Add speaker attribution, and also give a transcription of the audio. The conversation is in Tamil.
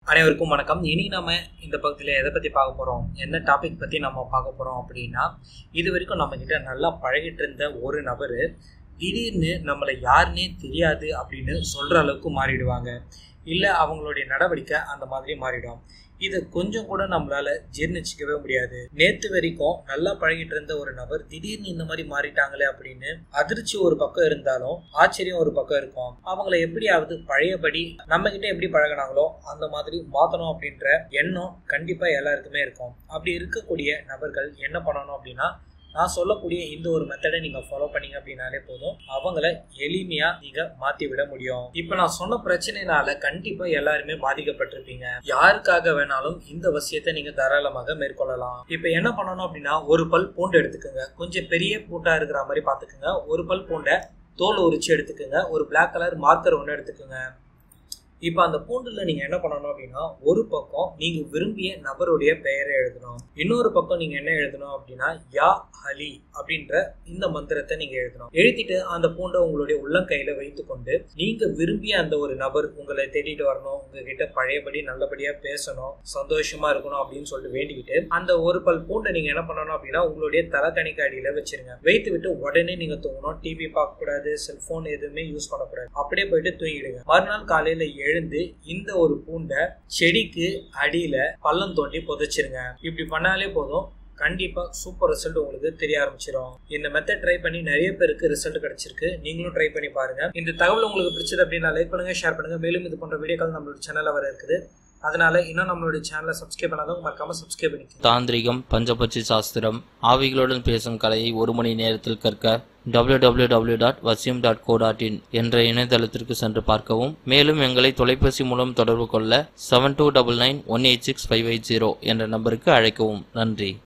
Speaker 1: அனைவருக்கும் வணக்கம் இனி நம்ம இந்த பகுதியில் எதை பற்றி பார்க்க போகிறோம் என்ன டாபிக் பற்றி நம்ம பார்க்க போகிறோம் அப்படின்னா இது வரைக்கும் நம்மக்கிட்ட நல்லா பழகிட்டு இருந்த ஒரு நபர் திடீர்னு நம்மளை யாருன்னே தெரியாது அப்படின்னு சொல்கிற அளவுக்கு மாறிடுவாங்க இல்லை அவங்களுடைய நடவடிக்கை அந்த மாதிரி மாறிடும் இதை கொஞ்சம் கூட நம்மளால ஜீர்ணிச்சிக்கவே முடியாது நேத்து வரைக்கும் நல்லா பழகிட்டு இருந்த ஒரு நபர் திடீர்னு இந்த மாதிரி மாறிட்டாங்களே அப்படின்னு அதிர்ச்சி ஒரு பக்கம் இருந்தாலும் ஆச்சரியம் ஒரு பக்கம் இருக்கும் அவங்கள எப்படியாவது பழையபடி நம்ம கிட்ட எப்படி பழகினாங்களோ அந்த மாதிரி மாத்தணும் அப்படின்ற எண்ணம் கண்டிப்பா எல்லாருக்குமே இருக்கும் அப்படி இருக்கக்கூடிய நபர்கள் என்ன பண்ணணும் அப்படின்னா நான் சொல்லக்கூடிய இந்த ஒரு மெத்தடை நீங்க ஃபாலோ பண்ணீங்க அப்படின்னாலே போதும் அவங்கள எளிமையா நீங்க மாத்தி விட முடியும் இப்ப நான் சொன்ன பிரச்சனைனால கண்டிப்பா எல்லாருமே பாதிக்கப்பட்டிருப்பீங்க யாருக்காக வேணாலும் இந்த விஷயத்தை நீங்க தாராளமாக மேற்கொள்ளலாம் இப்ப என்ன பண்ணணும் அப்படின்னா ஒரு பல் பூண்டு எடுத்துக்கோங்க கொஞ்சம் பெரிய பூண்டா இருக்கிற மாதிரி பாத்துக்கோங்க ஒரு பல் பூண்டை தோல் உரிச்சு எடுத்துக்கோங்க ஒரு பிளாக் கலர் மார்க்கர் ஒன்று எடுத்துக்கோங்க இப்போ அந்த பூண்டுல நீங்க என்ன பண்ணணும் அப்படின்னா ஒரு பக்கம் நீங்க விரும்பிய நபருடைய பெயரை எழுதணும் இன்னொரு பக்கம் நீங்க என்ன எழுதணும் அப்படின்னா யா ஹலி அப்படின்ற இந்த மந்திரத்தை நீங்க எழுதணும் எழுதிட்டு அந்த பூண்டை உங்களுடைய உள்ளங்கையில வைத்துக்கொண்டு நீங்க விரும்பிய அந்த ஒரு நபர் உங்களை தேடிட்டு வரணும் உங்ககிட்ட பழையபடி நல்லபடியா பேசணும் சந்தோஷமா இருக்கணும் அப்படின்னு சொல்லிட்டு வேண்டிக்கிட்டு அந்த ஒரு பல் பூண்டை நீங்க என்ன பண்ணணும் அப்படின்னா உங்களுடைய தலைக்கணிக்க அடியில வச்சிருங்க வைத்து விட்டு உடனே நீங்க தூங்கணும் டிவி பார்க்க கூடாது செல்போன் எதுவுமே யூஸ் பண்ணக்கூடாது அப்படியே போயிட்டு தூங்கிடுங்க மறுநாள் காலையில எழுந்து இந்த ஒரு பூண்டை செடிக்கு அடியில பள்ளம் தோண்டி புதைச்சிருங்க இப்படி பண்ணாலே போதும் கண்டிப்பா சூப்பர் ரிசல்ட் உங்களுக்கு தெரிய ஆரம்பிச்சிடும் இந்த மெத்தட் ட்ரை பண்ணி நிறைய பேருக்கு ரிசல்ட் கிடைச்சிருக்கு நீங்களும் ட்ரை பண்ணி பாருங்க இந்த தகவல் உங்களுக்கு பிடிச்சது அப்படின்னா லைக் பண்ணுங்க ஷேர் பண்ணுங்க மேலும் இது போன்ற வீடியோக்கள் நம்மளோட சேனல்ல வர இருக்குது அதனால இன்னும் நம்மளுடைய சேனலை சப்ஸ்கிரைப் பண்ணாதவங்க மறக்காம சப்ஸ்கிரைப் பண்ணிக்கோங்க
Speaker 2: தாந்திரிகம் பஞ்சபட்சி சாஸ்திரம் ஆவிகளுடன் பேசும் கலையை ஒரு மணி நேரத்தில் கற்க www.vasyum.co.in டாட் வசியம் டாட் கோ டாட் இன் என்ற இணையதளத்திற்கு சென்று பார்க்கவும் மேலும் எங்களை தொலைபேசி மூலம் தொடர்பு கொள்ள seven two double nine one eight six five eight zero என்ற நம்பருக்கு அழைக்கவும் நன்றி